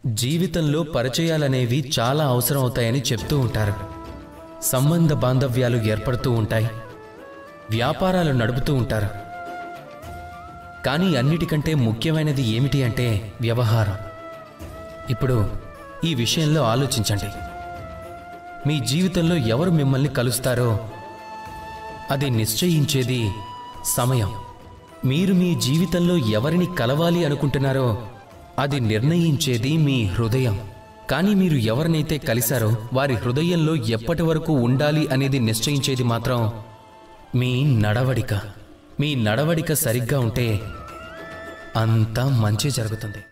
జీవితంలో పరిచయాలనేవి చాలా అవసరం అవుతాయని చెప్తూ ఉంటారు సంబంధ బాంధవ్యాలు ఏర్పడుతూ ఉంటాయి వ్యాపారాలు నడుపుతూ ఉంటారు కానీ అన్నిటికంటే ముఖ్యమైనది ఏమిటి అంటే వ్యవహారం ఇప్పుడు ఈ విషయంలో ఆలోచించండి మీ జీవితంలో ఎవరు మిమ్మల్ని కలుస్తారో అది నిశ్చయించేది సమయం మీరు మీ జీవితంలో ఎవరిని కలవాలి అనుకుంటున్నారో అది నిర్ణయించేది మీ హృదయం కానీ మీరు ఎవరినైతే కలిశారో వారి హృదయంలో ఎప్పటి వరకు ఉండాలి అనేది నిశ్చయించేది మాత్రం మీ నడవడిక మీ నడవడిక సరిగ్గా ఉంటే అంతా మంచి జరుగుతుంది